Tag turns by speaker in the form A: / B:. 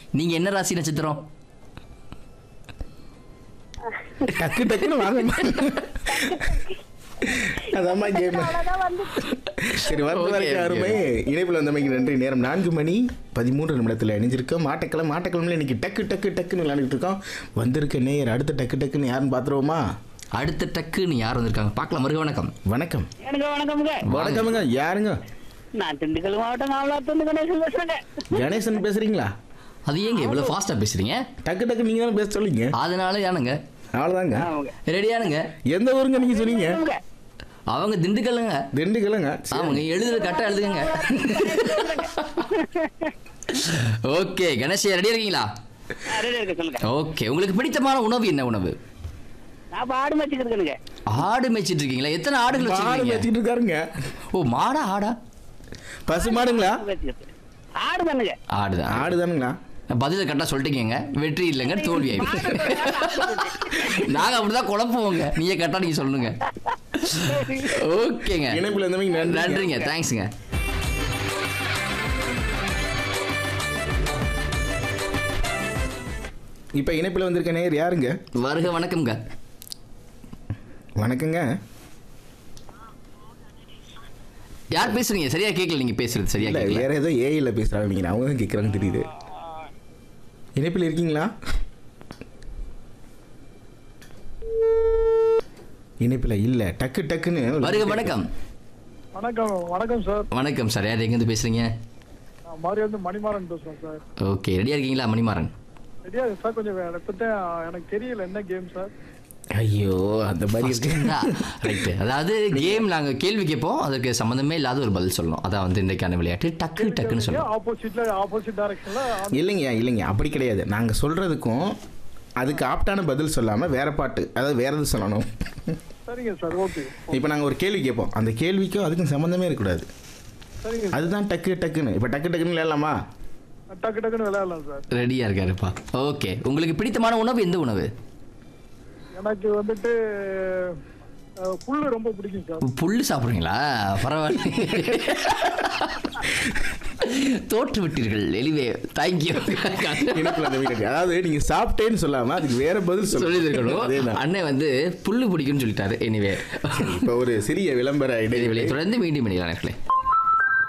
A: நீங்க என்ன ராசி நட்சத்திரம்
B: டக்கு டக்குன்னு வாங்க அதாம்மா கேம்
C: அவ்வளவுதான் வந்து
B: சரி வந்து
A: Okay,
B: வரைக்கும்
A: okay.
B: அருமை இணைப்பில் வந்தமைக்கு நன்றி நேரம் நான்கு மணி பதிமூன்று நிமிடத்தில் இணைஞ்சிருக்கோம் மாட்டக்கிழமை மாட்டக்கிழமையில இன்னைக்கு டக்கு டக்கு டக்குன்னு விளையாண்டுட்டு இருக்கோம் வந்திருக்க நேயர் அடுத்த டக்கு டக்குன்னு யாருன்னு பார்த்துருவோமா
A: அடுத்த டக்குன்னு யார் வந்திருக்காங்க பார்க்கலாம் மருக வணக்கம்
B: வணக்கம்
D: எனக்கு வணக்கம்ங்க
B: வணக்கமுங்க யாருங்க
D: நான் திண்டுக்கல் மாவட்டம் காவலாத்தந்து கணேசன் பேசுறேங்க
B: கணேசன் பேசுறீங்களா
A: அது ஏங்க இவ்வளவு ஃபாஸ்டா பேசுறீங்க
B: டக்கு டக்கு நீங்க தானே பேச சொல்லிங்க
A: அதனால யானுங்க
B: அவ்வளோதாங்க
D: ஆமாங்க
A: ரெடியானுங்க
B: எந்த ஊருங்க நீங்க சொன்னீங்க
D: ஆமாங்க.
A: அவங்க திண்டுக்கல்லுங்க
B: திண்டுக்கலுங்க சரி.
A: ஆமாங்க எழுதுற கரெக்டா எழுதுங்க ஓகே கணேஷ் ரெடியா இருக்கீங்களா
D: ஆ, ready இருக்கு சொல்லுங்க
A: ஓகே உங்களுக்கு பிடித்தமான உணவு என்ன உணவு
D: நான் இப்ப ஆடு மேய்ச்சிட்டு இருக்கேனுங்க
A: ஆடு மேய்ச்சிட்டு இருக்கீங்களா எத்தனை ஆடுகள்
B: மாடு
A: வச்சிருக்கீங்க
B: வச்சுட்டு இருக்காருங்க
A: ஓ மாடா ஆடா
B: பசு மாடுங்களா
D: மேய்ச்சிட்டு ஆடு தானுங்க
A: ஆடுதான்
B: ஆடு தானுங்களா
A: பதில கரெக்டா சொல்லிட்டீங்க வெற்றி இல்லைங்க தோல்வி ஆயிடும் நாங்க அப்படிதான் குழப்புவோங்க நீங்க கரெக்டா நீங்க சொல்லுங்க ஓகேங்க
B: இணைப்பில் வந்தமைக்கு நன்றி
A: நன்றிங்க தேங்க்ஸுங்க
B: இப்போ இணைப்பில் வந்திருக்க நேயர் யாருங்க
A: வருக வணக்கம்ங்க
B: வணக்கங்க
A: யார் பேசுறீங்க சரியா கேட்கல நீங்க பேசுறது சரியா
B: இல்லை
A: கேட்கல
B: வேற ஏதோ ஏஐல பேசுகிறாங்க நீங்கள் அவங்க தான் கேட்குறாங்க தெரியுது இணைப்பில் இருக்கீங்களா இணைப்பில் இல்லை டக்கு டக்குன்னு
A: வருக வணக்கம்
E: வணக்கம் வணக்கம் சார்
A: வணக்கம் சார் யார் எங்கேருந்து பேசுறீங்க
E: நான் மாதிரி வந்து மணிமாறன் பேசுறேன் சார்
A: ஓகே ரெடியா இருக்கீங்களா மணிமாறன்
E: சரியா சார் கொஞ்சம் எடுத்துட்டு எனக்கு தெரியல என்ன கேம் சார்
B: ஐயோ அந்த மாதிரி இருக்கு
A: ரைட்டு அதாவது கேம் நாங்க கேள்வி கேட்போம் அதுக்கு சம்மந்தமே இல்லாத ஒரு பதில் சொல்லணும் அதான் வந்து இன்றைக்கான விளையாட்டு டக்கு டக்குன்னு சொல்லணும்
E: ஆப்போசிட்ல ஆப்போசிட் டைரக்ஷன்ல
B: இல்லைங்க இல்லைங்க அப்படி கிடையாது நாங்கள் சொல்கிறதுக்கும் அதுக்கு ஆப்டான பதில் சொல்லாமல் வேற பாட்டு அதாவது வேற எது சொல்லணும்
E: சரிங்க சார் ஓகே
B: இப்போ நாங்கள் ஒரு கேள்வி கேட்போம் அந்த கேள்விக்கும் அதுக்கும் சம்மந்தமே இருக்கக்கூடாது
E: சரிங்க சார்
B: அதுதான் டக்கு டக்குன்னு இப்போ டக்கு டக்குன்னு விளையாடலாமா
E: டக்கு டக்குன்னு விளையாடலாம் சார்
A: ரெடியா இருக்காருப்பா ஓகே உங்களுக்கு பிடித்தமான உணவு எந்த உணவு
E: எனக்கு வந்துட்டு அஹ், புல்லு ரொம்ப பிடிக்கும் சார்
A: புல்லு சாப்பிட்றீங்களா பரவாயில்ல தோற்று விட்டீர்கள் எளிவே தேங்க்யூ
B: இணைப்பில் அந்த வீடு அதாவது நீங்கள் சாப்பிட்டேன்னு சொல்லாமல் அதுக்கு வேற பதில்
A: சொல்லி
B: சொல்லி
A: இருக்கணும் அண்ணன் வந்து புல்லு பிடிக்கும்னு சொல்லிட்டாரு எனிவே
B: இப்போ ஒரு சிறிய விளம்பர இடைவெளி
A: தொடர்ந்து மீண்டும் இணையலாம்